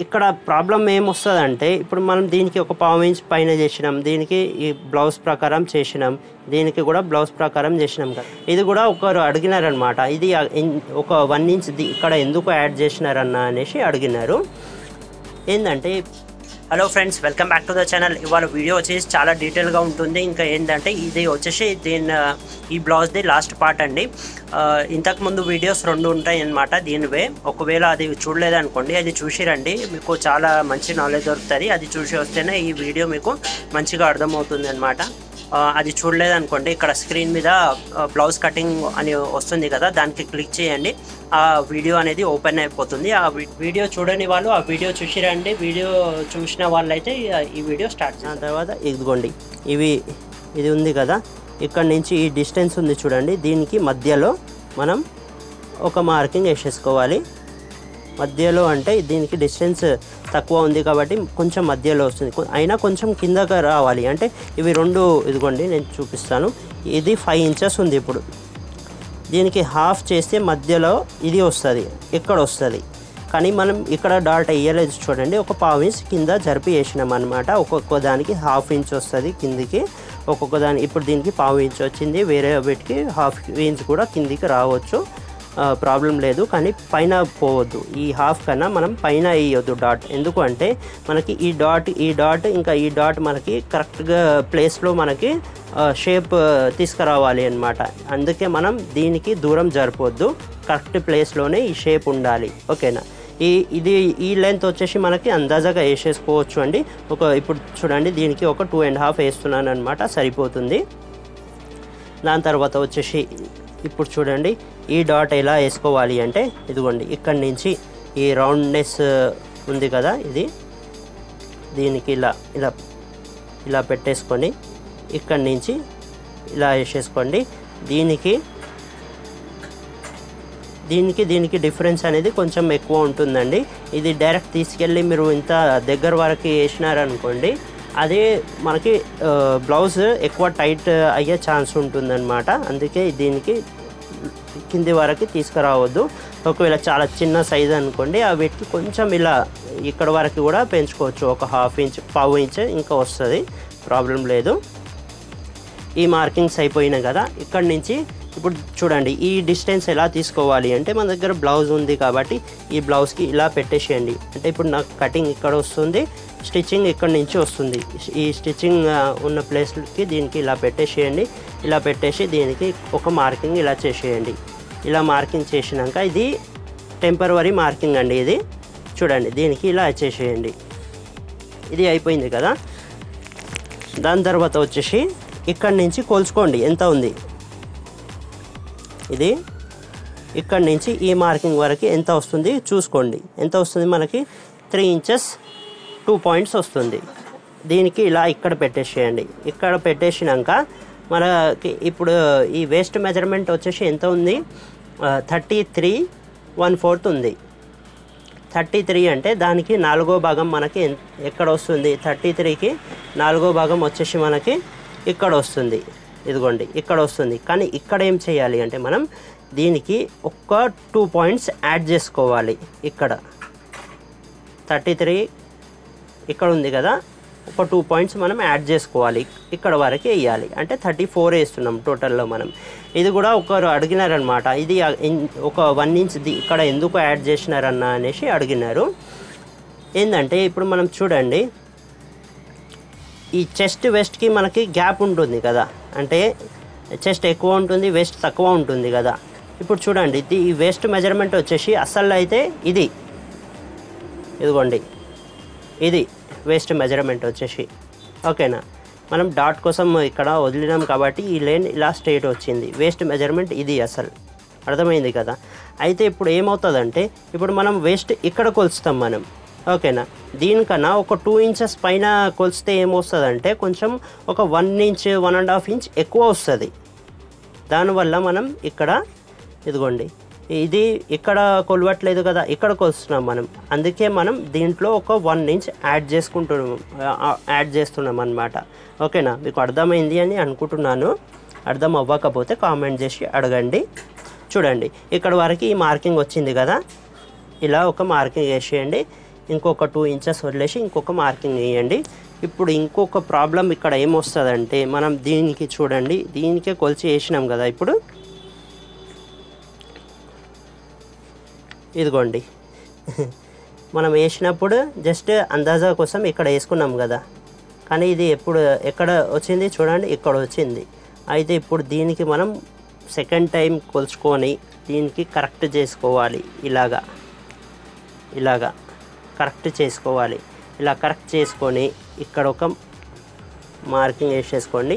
ఇక్కడ ప్రాబ్లం ఏమొస్తుందంటే ఇప్పుడు మనం దీనికి ఒక పావు ఇంచ్ పైన చేసినాం దీనికి ఈ బ్లౌజ్ ప్రకారం చేసినాం దీనికి కూడా బ్లౌజ్ ప్రకారం చేసినాం కదా ఇది కూడా ఒకరు అడిగినారనమాట ఇది ఎన్- ఒక వన్ ఇంచ్ ది- ఇక్కడ ఎందుకు యాడ్ చేసినారన్న అనేసి అడిగినారు ఏంటంటే hello friends welcome back to the channel ఇవాళ వీడియో వచ్చేసి చాలా డీటెయిల్గా ఉంటుంది ఇంకా ఏంటంటే ఇది వచ్చేసి దీని ఈ బ్లౌజ్ది లాస్ట్ పార్ట్ అండి ఆ, ఇంతకు ముందు వీడియోస్ రెండు ఉంటాయి అన్నమాట దీనివే ఒకవేళ అది చూడలేదనుకోండి అది చూసి రండి మీకు చాలా మంచి నాలెడ్జ్ దొరుకుతుంది అది చూసి వస్తేనే ఈ వీడియో మీకు మంచిగా అర్థమవుతుంది అనమాట అది చూడలేదనుకోండి ఇక్కడ స్క్రీన్ మీద బ్లౌజ్ కటింగ్ అని వస్తుంది కదా దానికి క్లిక్ చేయండి ఆ వీడియో అనేది ఓపెన్ అయిపోతుంది ఆ వి- వీడియో చూడని వాళ్ళు ఆ వీడియో చూసి రండి వీడియో చూసిన వాళ్ళైతే ఈ వీడియో స్టార్ట్ చేసిన తర్వాత ఇదిగోండి ఇవి ఇది ఉంది కదా ఇక్కడ నుంచి ఈ డిస్టెన్స్ ఉంది చూడండి దీనికి మధ్యలో మనం ఒక మార్కింగ్ వేసేసుకోవాలి మధ్యలో అంటే దీనికి డిస్టెన్స్ తక్కువ ఉంది కాబట్టి కొంచెం మధ్యలో వస్తుంది కొ- అయినా కొంచెం కిందకి రావాలి అంటే ఇవి రెండు ఇదిగోండి నేను చూపిస్తాను ఇది ఫైవ్ ఇంచెస్ ఉంది ఇప్పుడు దీనికి హాఫ్ చేస్తే మధ్యలో ఇది వస్తుంది ఇక్కడ వస్తుంది కానీ మనం ఇక్కడ డాట్ వేయలేదు చూడండి ఒక పావు ఇంచ్ కింద జరిపి వేసినాం అనమాట ఒక్కొక్క దానికి హాఫ్ ఇంచ్ వస్తుంది కిందికి ఒక్కొక్క దాని ఇప్పుడు దీనికి పావు ఇంచ్ వచ్చింది వేరే వీటికి హాఫ్ ఇంచ్ కూడా కిందికి రావచ్చు ప్రాబ్లం లేదు కానీ పైన పోవద్దు ఈ హాఫ్ కన్నా మనం పైన వేయొద్దు డాట్ ఎందుకు అంటే మనకి ఈ డాట్ ఈ డాట్ ఇంకా ఈ డాట్ మనకి కరెక్ట్గా ప్లేస్లో మనకి షేప్ తీసుకురావాలి అన్నమాట అందుకే మనం దీనికి దూరం జరపొద్దు కరెక్ట్ ప్లేస్లోనే ఈ షేప్ ఉండాలి ఓకేనా ఈ ఇది ఈ లెంత్ వచ్చేసి మనకి అందాజాగా వేసేసుకోవచ్చు అండి ఒక ఇప్పుడు చూడండి దీనికి ఒక టూ అండ్ హాఫ్ వేస్తున్నాను అనమాట సరిపోతుంది దాని తర్వాత వచ్చేసి ఇప్పుడు చూడండి ఈ డాట్ ఎలా వేసుకోవాలి అంటే ఇదిగోండి ఇక్కడి నుంచి ఈ రౌండ్నెస్ ఉంది కదా ఇది దీనికి ఇలా ఇలా ఇలా పెట్టేసుకొని ఇక్కడి నుంచి ఇలా వేసేసుకోండి దీనికి దీనికి దీనికి డిఫరెన్స్ అనేది కొంచెం ఎక్కువ ఉంటుందండి ఇది డైరెక్ట్ తీసుకెళ్ళి మీరు ఇంత దగ్గర వరకు వేసినారనుకోండి అదే మనకి ఆ, బ్లౌజ్ ఎక్కువ టైట్ అయ్యే ఛాన్స్ ఉంటుందన్నమాట అందుకే దీనికి కింది వరకు తీసుకురావద్దు ఒకవేళ చాలా చిన్న సైజ్ అనుకోండి ఆ వీటికి కొంచెం ఇలా ఇక్కడ వరకు కూడా పెంచుకోవచ్చు ఒక హాఫ్ ఇంచ్ పావు ఇంచ్ ఇంకా వస్తుంది ప్రాబ్లం లేదు ఈ మార్కింగ్స్ అయిపోయినాయి కదా ఇక్కడ నుంచి ఇప్పుడు చూడండి ఈ డిస్టెన్స్ ఎలా తీసుకోవాలి అంటే మన దగ్గర బ్లౌజ్ ఉంది కాబట్టి ఈ బ్లౌజ్కి ఇలా పెట్టేసేయండి అంటే ఇప్పుడు నాకు కటింగ్ ఇక్కడ వస్తుంది స్టిచ్చింగ్ ఇక్కడ నుంచి వస్తుంది ఈ స్టిచ్చింగ్ ఆ, ఉన్న ప్లేస్కి దీనికి ఇలా పెట్టేసేయండి ఇలా పెట్టేసి దీనికి ఒక మార్కింగ్ ఇలా చేసేయండి ఇలా మార్కింగ్ చేసినాక ఇది టెంపరవరీ మార్కింగ్ అండి ఇది చూడండి దీనికి ఇలా చేసేయండి ఇది అయిపోయింది కదా దాని తర్వాత వచ్చేసి ఇక్కడి నుంచి కొలుచుకోండి ఎంత ఉంది ఇది ఇక్కడి నుంచి ఈ మార్కింగ్ వరకు ఎంత వస్తుంది చూసుకోండి ఎంత వస్తుంది మనకి త్రీ ఇంచెస్ టూ పాయింట్స్ వస్తుంది దీనికి ఇలా ఇక్కడ పెట్టేసేయండి ఇక్కడ పెట్టేసినాక మనకి ఇప్పుడు ఈ వేస్ట్ మెజర్మెంట్ వచ్చేసి ఎంత ఉంది థర్టీ త్రీ వన్ ఫోర్త్ ఉంది థర్టీ త్రీ అంటే దానికి నాలుగో భాగం మనకి ఎన్- ఎక్కడ వస్తుంది థర్టీ త్రీకి నాలుగో భాగం వచ్చేసి మనకి ఇక్కడ వస్తుంది ఇదిగోండి ఇక్కడ వస్తుంది కానీ ఇక్కడ ఏం చేయాలి అంటే మనం దీనికి ఒక్క టూ పాయింట్స్ యాడ్ చేసుకోవాలి ఇక్కడ థర్టీ త్రీ ఇక్కడ ఉంది కదా ఒక టూ పాయింట్స్ మనం యాడ్ చేసుకోవాలి ఇక్కడ వరకు వేయాలి అంటే థర్టీ ఫోర్ వేస్తున్నాం టోటల్లో మనం ఇది కూడా ఒకరు అడిగినారనమాట ఇది ఆ- ఇన్- ఒక వన్ ఇంచ్ ది- ఇక్కడ ఎందుకు యాడ్ చేసినారన్న అనేసి అడిగినారు ఏంటంటే ఇప్పుడు మనం చూడండి ఈ చెస్ట్ వెస్ట్కి మనకి గ్యాప్ ఉంటుంది కదా అంటే చెస్ట్ ఎక్కువ ఉంటుంది వెస్ట్ తక్కువ ఉంటుంది కదా ఇప్పుడు చూడండి ఇది ఈ వెస్ట్ మెజర్మెంట్ వచ్చేసి అసలు అయితే ఇది ఇదిగోండి ఇది వేస్ట్ మెజర్మెంట్ వచ్చేసి ఓకేనా మనం డాట్ కోసం ఇక్కడ వదిలినాం కాబట్టి ఈ లేన్ ఇలా స్ట్రైట్ వచ్చింది వేస్ట్ మెజర్మెంట్ ఇది అసలు అర్థమైంది కదా అయితే ఇప్పుడు ఏమవుతుందంటే ఇప్పుడు మనం వేస్ట్ ఇక్కడ కొలుస్తాం మనం ఓకేనా దీనికన్నా ఒక టూ ఇంచెస్ పైన కొలిస్తే ఏమొస్తుందంటే కొంచెం ఒక one inch one and half inch ఎక్కువ వస్తుంది దానివల్ల మనం ఇక్కడ ఇదిగోండి ఇది ఇక్కడ కొలవట్లేదు కదా ఇక్కడ కొలుస్తున్నాం మనం అందుకే మనం దీంట్లో ఒక వన్ ఇంచ్ యాడ్ చేసుకుంటున్నాం ఆ, యాడ్ చేస్తున్నాం అనమాట ఓకేనా మీకు అర్థమైంది అని అనుకుంటున్నాను అర్థం అవ్వకపోతే కామెంట్ చేసి అడగండి చూడండి ఇక్కడ వరకు ఈ మార్కింగ్ వచ్చింది కదా ఇలా ఒక మార్కింగ్ వేసేయండి ఇంకొక టూ ఇంచెస్ వదిలేసి ఇంకొక మార్కింగ్ వేయండి ఇప్పుడు ఇంకొక ప్రాబ్లం ఇక్కడ ఏమొస్తుందంటే మనం దీనికి చూడండి దీనికే కొలిచి వేసినాం కదా ఇప్పుడు ఇదిగోండి మనం వేసినప్పుడు జస్ట్ అందాజా కోసం ఇక్కడ వేసుకున్నాం కదా కానీ ఇది ఎప్పుడు ఎక్కడ వచ్చింది చూడండి ఇక్కడ వచ్చింది అయితే ఇప్పుడు దీనికి మనం సెకండ్ టైం కొలుచుకొని దీనికి కరెక్ట్ చేసుకోవాలి ఇలాగా ఇలాగా కరెక్ట్ చేసుకోవాలి ఇలా కరెక్ట్ చేసుకొని ఇక్కడ ఒక మార్కింగ్ వేసేసుకోండి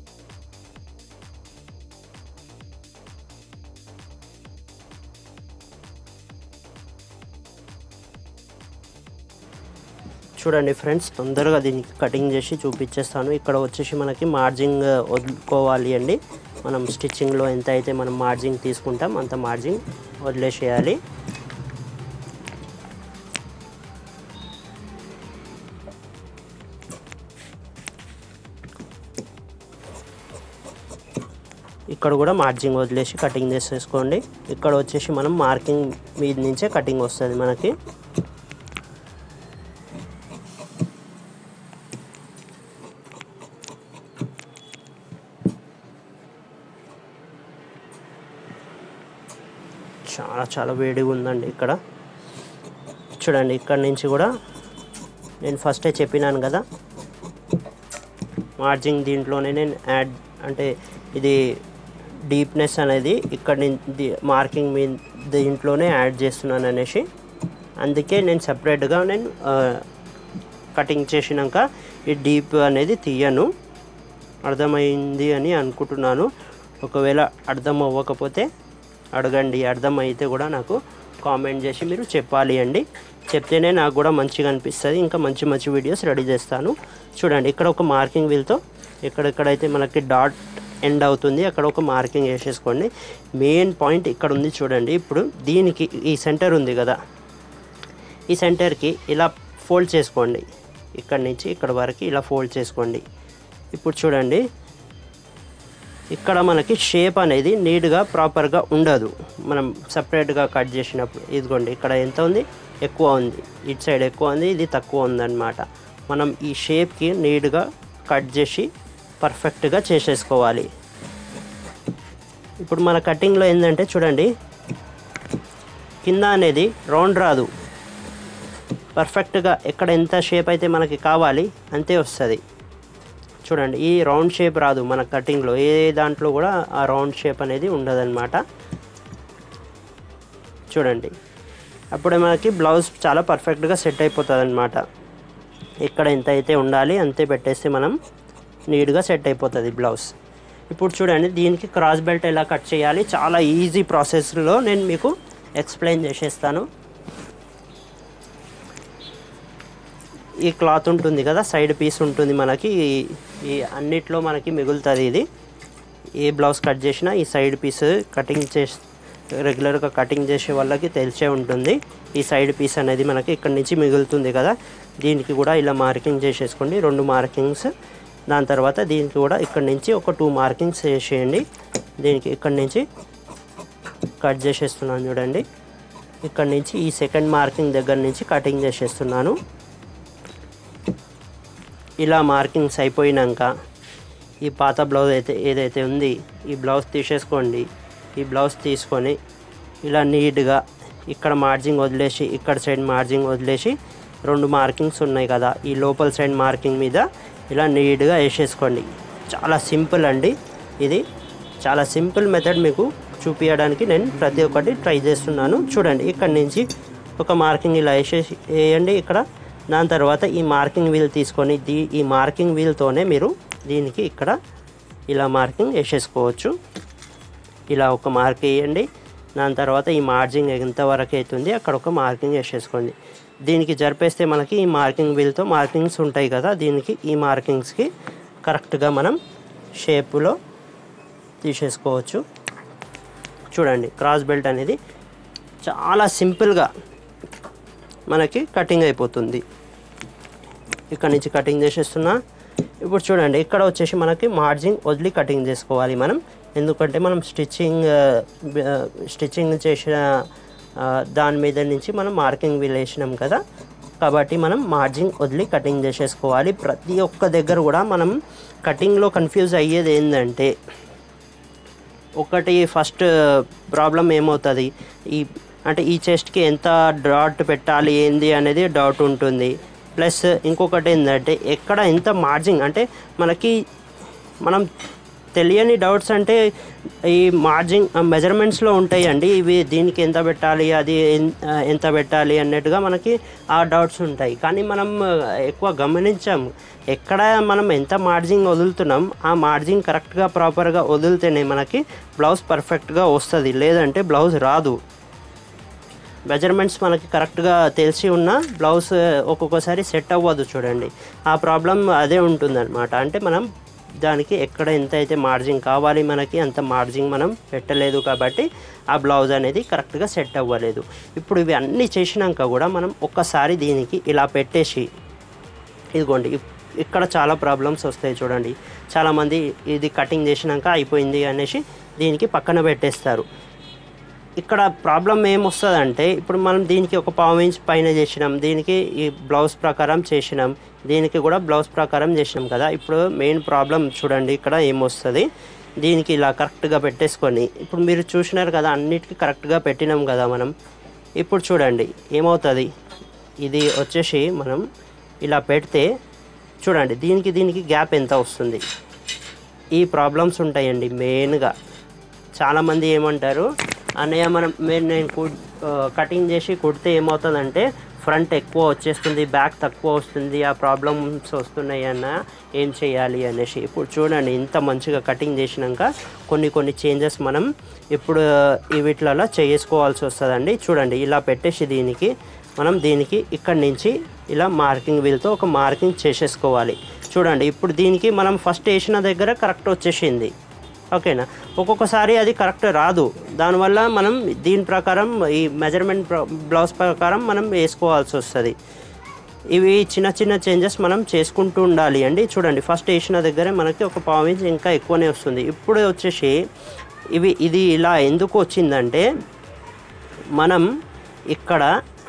చూడండి ఫ్రెండ్స్ తొందరగా దీనికి కటింగ్ చేసి చూపించేస్తాను ఇక్కడ వచ్చేసి మనకి మార్జింగ్ వదులుకోవాలి అండి మనం స్టిచ్చింగ్లో ఎంత అయితే మనం మార్జింగ్ తీసుకుంటాం అంత మార్జింగ్ వదిలేసేయాలి ఇక్కడ కూడా మార్జింగ్ వదిలేసి కటింగ్ చేసేసుకోండి ఇక్కడ వచ్చేసి మనం మార్కింగ్ మీద నుంచే కటింగ్ వస్తుంది మనకి చాలా చాలా వేడిగా ఉందండి ఇక్కడ చూడండి ఇక్కడ నుంచి కూడా నేను ఫస్టే చెప్పినాను కదా మార్జింగ్ దీంట్లోనే నేను యాడ్ అంటే ఇది డీప్నెస్ అనేది ఇక్కడ నుంచి మార్కింగ్ మీ దీంట్లోనే యాడ్ చేస్తున్నాను అనేసి అందుకే నేను సపరేట్గా నేను కటింగ్ చేసినాక ఈ డీప్ అనేది తీయను అర్థమైంది అని అనుకుంటున్నాను ఒకవేళ అర్థం అవ్వకపోతే అడగండి అర్థమైతే కూడా నాకు కామెంట్ చేసి మీరు చెప్పాలి అండి చెప్తేనే నాకు కూడా మంచిగా అనిపిస్తుంది ఇంకా మంచి మంచి వీడియోస్ రెడీ చేస్తాను చూడండి ఇక్కడ ఒక మార్కింగ్ వీల్తో ఎక్కడెక్కడైతే మనకి డాట్ ఎండ్ అవుతుంది అక్కడ ఒక మార్కింగ్ వేసేసుకోండి మెయిన్ పాయింట్ ఇక్కడ ఉంది చూడండి ఇప్పుడు దీనికి ఈ సెంటర్ ఉంది కదా ఈ సెంటర్కి ఇలా ఫోల్డ్ చేసుకోండి ఇక్కడ నుంచి ఇక్కడ వరకు ఇలా ఫోల్డ్ చేసుకోండి ఇప్పుడు చూడండి ఇక్కడ మనకి షేప్ అనేది నీట్గా ప్రాపర్గా ఉండదు మనం సపరేట్గా కట్ చేసినప్పుడు ఇదిగోండి ఇక్కడ ఎంత ఉంది ఎక్కువ ఉంది ఇటు సైడ్ ఎక్కువ ఉంది ఇది తక్కువ ఉందన్నమాట మనం ఈ షేప్కి నీట్గా కట్ చేసి పర్ఫెక్ట్గా చేసేసుకోవాలి ఇప్పుడు మన కటింగ్లో ఏంటంటే చూడండి కింద అనేది రౌండ్ రాదు పర్ఫెక్ట్గా ఎక్కడ ఎంత షేప్ అయితే మనకి కావాలి అంతే వస్తుంది చూడండి ఈ రౌండ్ షేప్ రాదు మన కటింగ్లో ఏ దాంట్లో కూడా ఆ రౌండ్ షేప్ అనేది ఉండదన్నమాట చూడండి అప్పుడే మనకి బ్లౌజ్ చాలా పర్ఫెక్ట్గా సెట్ అయిపోతుంది అనమాట ఎక్కడ ఎంత అయితే ఉండాలి అంతే పెట్టేస్తే మనం నీట్గా సెట్ అయిపోతుంది బ్లౌజ్ ఇప్పుడు చూడండి దీనికి క్రాస్ బెల్ట్ ఎలా కట్ చేయాలి చాలా ఈజీ ప్రాసెస్లో నేను మీకు ఎక్స్ప్లెయిన్ చేసేస్తాను ఈ క్లాత్ ఉంటుంది కదా సైడ్ పీస్ ఉంటుంది మనకి ఈ- ఈ అన్నిట్లో మనకి మిగులుతుంది ఇది ఏ బ్లౌజ్ కట్ చేసినా ఈ సైడ్ పీస్ కటింగ్ చేసి రెగ్యులర్గా కటింగ్ చేసే వాళ్ళకి తెలిసే ఉంటుంది ఈ సైడ్ పీస్ అనేది మనకి ఇక్కడ నుంచి మిగులుతుంది కదా దీనికి కూడా ఇలా మార్కింగ్ చేసేసుకోండి రెండు మార్కింగ్స్ దాని తర్వాత దీనికి కూడా ఇక్కడ నుంచి ఒక టూ మార్కింగ్స్ వేసేయండి దీనికి ఇక్కడ నుంచి కట్ చేసేస్తున్నాను చూడండి ఇక్కడ నుంచి ఈ సెకండ్ మార్కింగ్ దగ్గర నుంచి కటింగ్ చేసేస్తున్నాను ఇలా మార్కింగ్స్ అయిపోయినాక ఈ పాత బ్లౌజ్ అయితే ఏదైతే ఉంది ఈ బ్లౌజ్ తీసేసుకోండి ఈ బ్లౌజ్ తీసుకొని ఇలా నీట్గా ఇక్కడ మార్జింగ్ వదిలేసి ఇక్కడ సైడ్ మార్జింగ్ వదిలేసి రెండు మార్కింగ్స్ ఉన్నాయి కదా ఈ లోపల సైడ్ మార్కింగ్ మీద ఇలా నీట్గా వేసేసుకోండి చాలా సింపుల్ అండి ఇది చాలా సింపుల్ మెథడ్ మీకు చూపించడానికి నేను ప్రతి ఒక్కటి ట్రై చేస్తున్నాను చూడండి ఇక్కడ నుంచి ఒక మార్కింగ్ ఇలా వేసేసి వేయండి ఇక్కడ దాని తర్వాత ఈ మార్కింగ్ వీల్ తీసుకొని దీ ఈ మార్కింగ్ వీల్తోనే మీరు దీనికి ఇక్కడ ఇలా మార్కింగ్ వేసేసుకోవచ్చు ఇలా ఒక మార్క్ వేయండి దాని తర్వాత ఈ మార్జింగ్ ఎంతవరకు అవుతుంది అక్కడ ఒక మార్కింగ్ వేసేసుకోండి దీనికి జరిపేస్తే మనకి ఈ మార్కింగ్ వీల్తో మార్కింగ్స్ ఉంటాయి కదా దీనికి ఈ మార్కింగ్స్కి కరెక్ట్గా మనం షేపులో తీసేసుకోవచ్చు చూడండి క్రాస్ బెల్ట్ అనేది చాలా సింపుల్గా మనకి కటింగ్ అయిపోతుంది ఇక్కడ నుంచి కటింగ్ చేసేస్తున్నా ఇప్పుడు చూడండి ఇక్కడ వచ్చేసి మనకి మార్జింగ్ వదిలి కటింగ్ చేసుకోవాలి మనం ఎందుకంటే మనం స్టిచ్చింగ్ స్టిచ్చింగ్ చేసిన ఆ, దాని మీద నుంచి మనం మార్కింగ్ వీల్ వేసినాం కదా కాబట్టి మనం మార్జిన్ వదిలి కటింగ్ చేసేసుకోవాలి ప్రతి ఒక్క దగ్గర కూడా మనం కటింగ్లో కన్ఫ్యూజ్ అయ్యేది ఏంటంటే ఒకటి ఫస్ట్ ప్రాబ్లం ఏమవుతుంది ఈ అంటే ఈ చెస్ట్కి ఎంత డాట్ పెట్టాలి ఏంది అనేది డౌట్ ఉంటుంది ప్లస్ ఇంకొకటి ఏంటంటే ఎక్కడ ఎంత మార్జిన్ అంటే మనకి మనం తెలియని డౌట్స్ అంటే ఈ మార్జిన్ మెజర్మెంట్స్లో ఉంటాయండి ఇవి దీనికి ఎంత పెట్టాలి అది ఎన్- ఎంత పెట్టాలి అన్నట్టుగా మనకి ఆ డౌట్స్ ఉంటాయి కానీ మనం ఎక్కువ గమనించాం ఎక్కడ మనం ఎంత మార్జిన్ వదులుతున్నాం ఆ మార్జిన్ కరెక్ట్గా ప్రాపర్గా వదిలితేనే మనకి బ్లౌజ్ పర్ఫెక్ట్గా వస్తుంది లేదంటే బ్లౌజ్ రాదు మెజర్మెంట్స్ మనకి కరెక్ట్గా తెలిసి ఉన్న బ్లౌజ్ ఒక్కొక్కసారి సెట్ అవ్వదు చూడండి ఆ ప్రాబ్లం అదే ఉంటుందన్నమాట అంటే మనం దానికి ఎక్కడ ఎంత అయితే మార్జిన్ కావాలి మనకి అంత మార్జిన్ మనం పెట్టలేదు కాబట్టి ఆ బ్లౌజ్ అనేది కరెక్ట్గా సెట్ అవ్వలేదు ఇప్పుడు ఇవి అన్నీ చేసినాక కూడా మనం ఒక్కసారి దీనికి ఇలా పెట్టేసి ఇదిగోండి ఇప్- ఇక్కడ చాలా ప్రాబ్లమ్స్ వస్తాయి చూడండి చాలామంది ఇది కటింగ్ చేసినాక అయిపోయింది అనేసి దీనికి పక్కన పెట్టేస్తారు ఇక్కడ ప్రాబ్లం ఏమొస్తుందంటే ఇప్పుడు మనం దీనికి ఒక పావు ఇంచ్ పైన చేసినాం దీనికి ఈ బ్లౌజ్ ప్రకారం చేసినాం దీనికి కూడా బ్లౌజ్ ప్రకారం చేసినాం కదా ఇప్పుడు మెయిన్ ప్రాబ్లం చూడండి ఇక్కడ ఏమొస్తుంది దీనికి ఇలా కరెక్ట్గా పెట్టేసుకొని ఇప్పుడు మీరు చూసినారు కదా అన్నిటికీ కరెక్ట్గా పెట్టినాం కదా మనం ఇప్పుడు చూడండి ఏమవుతుంది ఇది వచ్చేసి మనం ఇలా పెడితే చూడండి దీనికి దీనికి గ్యాప్ ఎంత వస్తుంది ఈ ప్రాబ్లమ్స్ ఉంటాయండి మెయిన్గా చాలామంది ఏమంటారు అన్నయ్య మనం మీరు నేను కుడ్ కటింగ్ చేసి కుడితే ఏమవుతుందంటే ఫ్రంట్ ఎక్కువ వచ్చేస్తుంది బ్యాక్ తక్కువ వస్తుంది ఆ ప్రాబ్లమ్స్ వస్తున్నాయి అన్న ఏం చేయాలి అనేసి ఇప్పుడు చూడండి ఇంత మంచిగా కటింగ్ చేసినాక కొన్ని కొన్ని చేంజెస్ మనం ఇప్పుడు ఈ వీటిలలో చేసుకోవాల్సి వస్తుందండి చూడండి ఇలా పెట్టేసి దీనికి మనం దీనికి ఇక్కడి నుంచి ఇలా మార్కింగ్ వీల్తో ఒక మార్కింగ్ చేసేసుకోవాలి చూడండి ఇప్పుడు దీనికి మనం ఫస్ట్ వేసిన దగ్గర కరెక్ట్ వచ్చేసింది ఓకేనా ఒక్కొక్కసారి అది కరెక్ట్ రాదు దానివల్ల మనం దీని ప్రకారం ఈ మెజర్మెంట్ బ్లౌజ్ ప్రకారం మనం వేసుకోవాల్సి వస్తుంది ఇవి చిన్న చిన్న చేంజెస్ మనం చేసుకుంటూ ఉండాలి అండి చూడండి ఫస్ట్ వేసిన దగ్గరే మనకి ఒక పావు ఇంచ్ ఇంకా ఎక్కువనే వస్తుంది ఇప్పుడు వచ్చేసి ఇవి ఇది ఇలా ఎందుకు వచ్చిందంటే మనం ఇక్కడ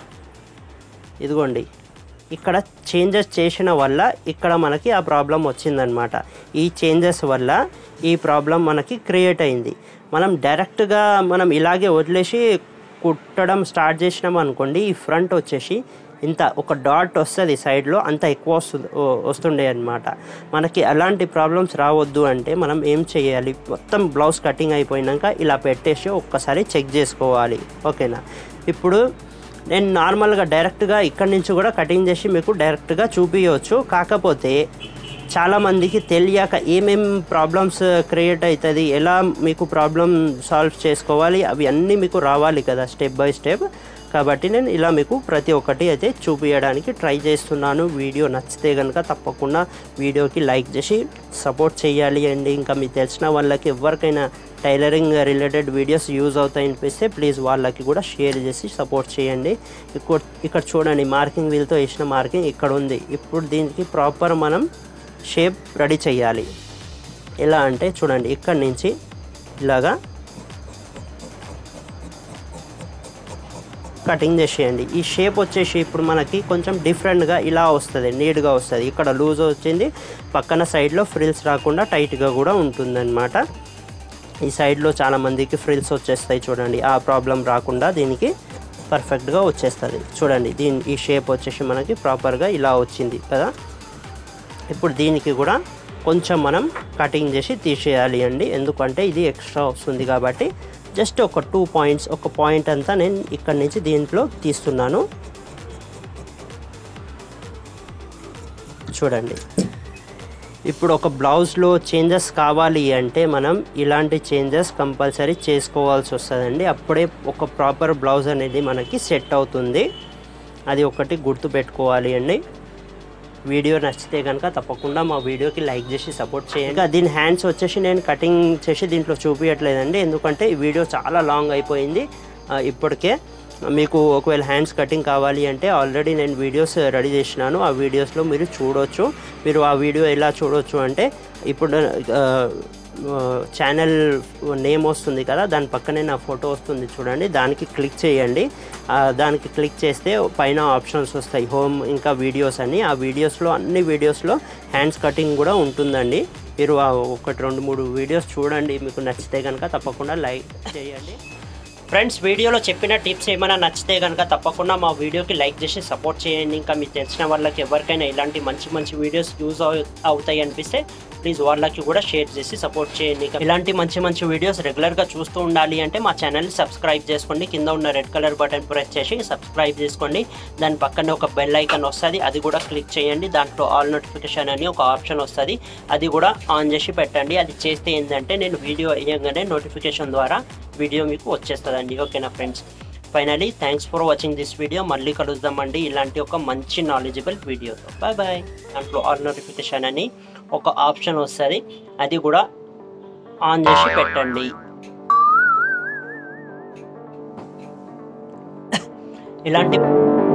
ఇదిగోండి ఇక్కడ చేంజెస్ చేసిన వల్ల ఇక్కడ మనకి ఆ ప్రాబ్లం వచ్చిందనమాట ఈ చేంజెస్ వల్ల ఈ ప్రాబ్లం మనకి క్రియేట్ అయింది మనం డైరెక్ట్గా మనం ఇలాగే వదిలేసి కుట్టడం స్టార్ట్ చేసినాం అనుకోండి ఈ ఫ్రంట్ వచ్చేసి ఇంత ఒక డాట్ వస్తుంది సైడ్లో అంత ఎక్కువ వస్తుంది వస్తుండే అనమాట మనకి అలాంటి ప్రాబ్లమ్స్ రావద్దు అంటే మనం ఏం చేయాలి మొత్తం బ్లౌజ్ కటింగ్ అయిపోయినాక ఇలా పెట్టేసి ఒక్కసారి చెక్ చేసుకోవాలి ఓకేనా ఇప్పుడు నేను నార్మల్గా డైరెక్ట్గా ఇక్కడి నుంచి కూడా కటింగ్ చేసి మీకు డైరెక్ట్గా చూపించవచ్చు కాకపోతే చాలామందికి తెలియక ఏమేం ప్రాబ్లమ్స్ క్రియేట్ అవుతుంది ఎలా మీకు ప్రాబ్లం సాల్వ్ చేసుకోవాలి అవి అన్నీ మీకు రావాలి కదా స్టెప్ బై స్టెప్ కాబట్టి నేను ఇలా మీకు ప్రతి ఒక్కటి అయితే చూపించడానికి ట్రై చేస్తున్నాను వీడియో నచ్చితే కనుక తప్పకుండా వీడియోకి లైక్ చేసి సపోర్ట్ చేయాలి అండి ఇంకా మీకు తెలిసిన వాళ్ళకి ఎవరికైనా టైలరింగ్ రిలేటెడ్ వీడియోస్ యూజ్ అవుతాయి అనిపిస్తే ప్లీజ్ వాళ్ళకి కూడా షేర్ చేసి సపోర్ట్ చేయండి ఇక్కడ ఇక్కడ చూడండి మార్కింగ్ వీల్తో వేసిన మార్కింగ్ ఇక్కడ ఉంది ఇప్పుడు దీనికి ప్రాపర్ మనం షేప్ రెడీ చేయాలి ఎలా అంటే చూడండి ఇక్కడ నుంచి ఇలాగా కటింగ్ చేసేయండి ఈ షేప్ వచ్చేసి ఇప్పుడు మనకి కొంచెం డిఫరెంట్గా ఇలా వస్తుంది నీట్గా వస్తుంది ఇక్కడ లూజ్ వచ్చింది పక్కన సైడ్లో ఫ్రిల్స్ రాకుండా టైట్గా కూడా ఉంటుందన్నమాట ఈ సైడ్లో చాలా మందికి ఫ్రిల్స్ వచ్చేస్తాయి చూడండి ఆ ప్రాబ్లం రాకుండా దీనికి పర్ఫెక్ట్గా వచ్చేస్తుంది చూడండి దీని ఈ షేప్ వచ్చేసి మనకి ప్రాపర్గా ఇలా వచ్చింది కదా ఇప్పుడు దీనికి కూడా కొంచెం మనం కటింగ్ చేసి తీసేయాలి అండి ఎందుకంటే ఇది ఎక్స్ట్రా వస్తుంది కాబట్టి జస్ట్ ఒక టూ పాయింట్స్ ఒక పాయింట్ అంతా నేను ఇక్కడ నుంచి దీంట్లో తీస్తున్నాను చూడండి ఇప్పుడు ఒక బ్లౌజ్లో చేంజెస్ కావాలి అంటే మనం ఇలాంటి చేంజెస్ కంపల్సరీ చేసుకోవాల్సి వస్తుందండి అప్పుడే ఒక ప్రాపర్ బ్లౌజ్ అనేది మనకి సెట్ అవుతుంది అది ఒకటి గుర్తు పెట్టుకోవాలి అండి వీడియో నచ్చితే కనుక తప్పకుండా మా వీడియోకి లైక్ చేసి సపోర్ట్ చేయండి ఇంకా దీని హ్యాండ్స్ వచ్చేసి నేను కటింగ్ చేసి దీంట్లో చూపించట్లేదండి ఎందుకంటే ఈ వీడియో చాలా లాంగ్ అయిపోయింది ఆ, ఇప్పటికే మీకు ఒకవేళ హ్యాండ్స్ కటింగ్ కావాలి అంటే ఆల్రెడీ నేను వీడియోస్ రెడీ చేసినాను ఆ వీడియోస్లో మీరు చూడొచ్చు మీరు ఆ వీడియో ఎలా చూడొచ్చు అంటే ఇప్పుడు ఆ, ఛానల్ నేమ్ వస్తుంది కదా దాని పక్కనే నా ఫోటో వస్తుంది చూడండి దానికి క్లిక్ చేయండి ఆ, దానికి క్లిక్ చేస్తే పైన ఆప్షన్స్ వస్తాయి హోమ్ ఇంకా వీడియోస్ అని ఆ వీడియోస్లో అన్ని వీడియోస్లో హ్యాండ్స్ కటింగ్ కూడా ఉంటుందండి మీరు ఆ ఒకటి రెండు మూడు వీడియోస్ చూడండి మీకు నచ్చితే కనుక తప్పకుండా లైక్ చేయండి ఫ్రెండ్స్ వీడియోలో చెప్పిన టిప్స్ ఏమైనా నచ్చితే కనుక తప్పకుండా మా వీడియోకి లైక్ చేసి సపోర్ట్ చేయండి ఇంకా మీకు తెలిసిన వాళ్ళకి ఎవరికైనా ఇలాంటి మంచి మంచి వీడియోస్ యూజ్ అవుతాయి అనిపిస్తే ప్లీజ్ వాళ్ళకి కూడా షేర్ చేసి సపోర్ట్ చేయండి ఇంకా ఇలాంటి మంచి మంచి వీడియోస్ రెగ్యులర్గా చూస్తూ ఉండాలి అంటే మా ఛానల్ని సబ్స్క్రైబ్ చేసుకోండి కింద ఉన్న రెడ్ కలర్ బటన్ ప్రెస్ చేసి సబ్స్క్రైబ్ చేసుకోండి దాని పక్కనే ఒక బెల్ ఐకాన్ వస్తుంది అది కూడా క్లిక్ చేయండి దాంట్లో ఆల్ నోటిఫికేషన్ అని ఒక ఆప్షన్ వస్తుంది అది కూడా ఆన్ చేసి పెట్టండి అది చేస్తే ఏంటంటే నేను వీడియో వేయగానే నోటిఫికేషన్ ద్వారా వీడియో మీకు వచ్చేస్తుందండి ఓకేనా friends finally thanks for watching this video మళ్ళీ కలుద్దామండి ఇలాంటి ఒక మంచి నాలెడ్జబుల్ వీడియోతో బాయ్ బాయ్ దాంట్లో ఆల్ నోటిఫికేషన్ అని ఒక ఆప్షన్ వస్తుంది అది కూడా ఆన్ చేసి పెట్టండి ఇలాంటి